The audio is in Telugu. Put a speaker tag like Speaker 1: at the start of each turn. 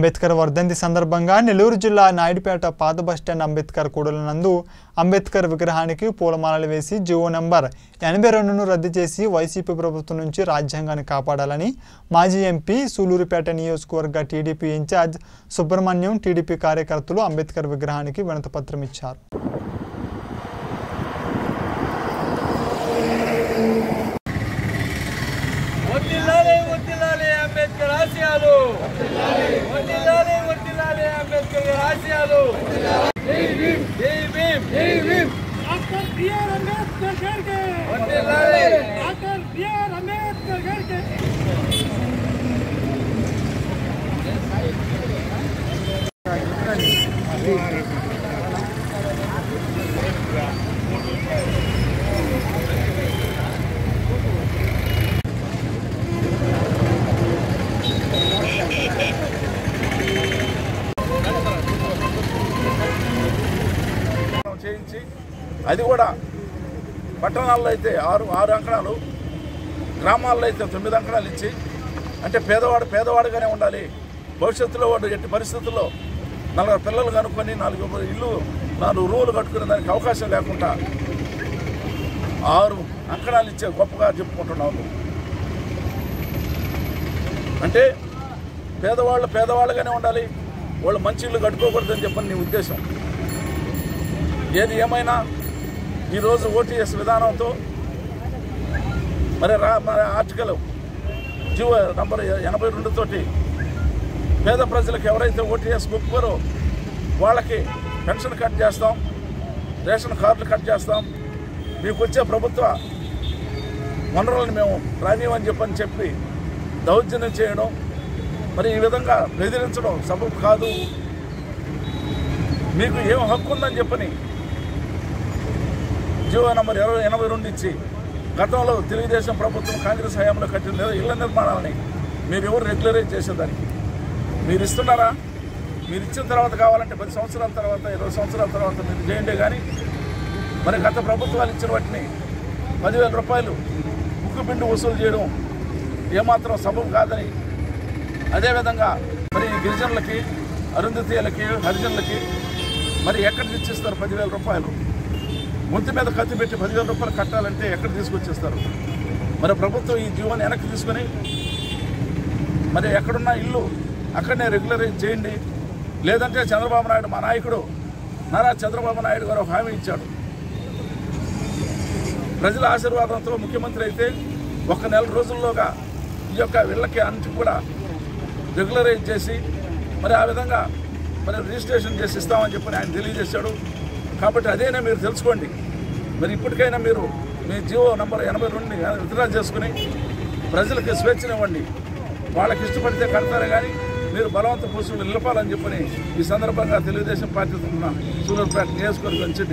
Speaker 1: అంబేద్కర్ వర్ధంతి సందర్భంగా నెల్లూరు జిల్లా నాయుడుపేట పాత బస్టాండ్ అంబేద్కర్ కూడల నందు అంబేద్కర్ విగ్రహానికి పూలమాలలు వేసి జివో నంబర్ ఎనభై రెండును రద్దు చేసి వైసీపీ ప్రభుత్వం నుంచి రాజ్యాంగాన్ని కాపాడాలని మాజీ ఎంపీ సూలూరుపేట నియోజకవర్గ టీడీపీ ఇన్ఛార్జ్ సుబ్రహ్మణ్యం టీడీపీ కార్యకర్తలు అంబేద్కర్ విగ్రహానికి వినతిపత్రం ఇచ్చారు
Speaker 2: వర్ధిల్లాలి వర్ధిల్లాలి అంబేద్కర్ ఆశయాలు వర్ధిల్లాలి వర్ధిల్లాలి అంబేద్కర్ గారి ఆశయాలు జై భీమ్ జై భీమ్ జై Bhim
Speaker 3: doctor B R Ambedkar करके
Speaker 2: వర్ధిల్లాలి
Speaker 3: डॉक्टर बी आर अम्बेडकर करके
Speaker 4: చేయించి అది కూడా పట్టణాల్లో అయితే ఆరు ఆరు అంకణాలు గ్రామాల్లో అయితే తొమ్మిది అంకణాలు ఇచ్చి అంటే పేదవాడు పేదవాడుగానే ఉండాలి భవిష్యత్తులో వాడు ఎట్టి పరిస్థితుల్లో నలుగురు పిల్లలు కనుక్కొని నాలుగు ఇల్లు నాలుగు రూములు కట్టుకునే దానికి అవకాశం లేకుండా ఆరు అంకణాలు ఇచ్చే గొప్పగా చెప్పుకుంటున్నాము అంటే పేదవాళ్ళు పేదవాళ్ళుగానే ఉండాలి వాళ్ళు మంచి ఇల్లు కట్టుకోకూడదని చెప్పని నీ ఉద్దేశం ఏది ఏమైనా ఈరోజు ఓటీఎస్ విధానంతో మరి రా మరి ఆర్టికల్ జీవో నంబర్ ఎనభై రెండు తోటి పేద ప్రజలకు ఎవరైతే ఓటీఎస్ ఒప్పుకోరో వాళ్ళకి పెన్షన్ కట్ చేస్తాం రేషన్ కార్డులు కట్ చేస్తాం మీకు వచ్చే ప్రభుత్వ వనరులను మేము రానివని చెప్పని చెప్పి దౌర్జన్యం చేయడం మరి ఈ విధంగా బెదిరించడం సబబు కాదు మీకు ఏం హక్కు ఉందని చెప్పని జీవో నంబర్ ఇరవై ఎనభై రెండు ఇచ్చి గతంలో తెలుగుదేశం ప్రభుత్వం కాంగ్రెస్ హయాంలో కట్టిన ఇళ్ల నిర్మాణాలని మీరు ఎవరు రెగ్యులరైజ్ చేసేదానికి మీరు ఇస్తున్నారా మీరు ఇచ్చిన తర్వాత కావాలంటే పది సంవత్సరాల తర్వాత ఇరవై సంవత్సరాల తర్వాత మీరు చేయండి కానీ మరి గత ప్రభుత్వాలు ఇచ్చిన వాటిని పదివేల రూపాయలు ముక్కు పిండి వసూలు చేయడం ఏమాత్రం సబబు కాదని అదేవిధంగా మరి గిరిజనులకి అరుంధతీయులకి హరిజనులకి మరి ఎక్కడ తెచ్చిస్తారు పదివేల రూపాయలు ముందు మీద కత్తి పెట్టి పదివేల రూపాయలు కట్టాలంటే ఎక్కడ తీసుకొచ్చేస్తారు మరి ప్రభుత్వం ఈ జీవోని వెనక్కి తీసుకొని మరి ఎక్కడున్న ఇల్లు అక్కడనే రెగ్యులరైజ్ చేయండి లేదంటే చంద్రబాబు నాయుడు మా నాయకుడు నారా చంద్రబాబు నాయుడు గారు ఒక హామీ ఇచ్చాడు ప్రజల ఆశీర్వాదంతో ముఖ్యమంత్రి అయితే ఒక నెల రోజుల్లోగా ఈ యొక్క ఇళ్ళకి అన్నిటి కూడా రెగ్యులరైజ్ చేసి మరి ఆ విధంగా మరి రిజిస్ట్రేషన్ చేసి ఇస్తామని చెప్పి ఆయన తెలియజేశాడు కాబట్టి అదేనా మీరు తెలుసుకోండి మరి ఇప్పటికైనా మీరు మీ జియో నంబర్ ఎనభై రెండుని విత్డ్రా చేసుకుని ప్రజలకి స్వేచ్ఛనివ్వండి వాళ్ళకి ఇష్టపడితే కడతారే కానీ మీరు బలవంత పోసులు నిలపాలని చెప్పని ఈ సందర్భంగా తెలుగుదేశం పార్టీ తరఫున సూలూరుపేట నియోజకవర్గం నుంచి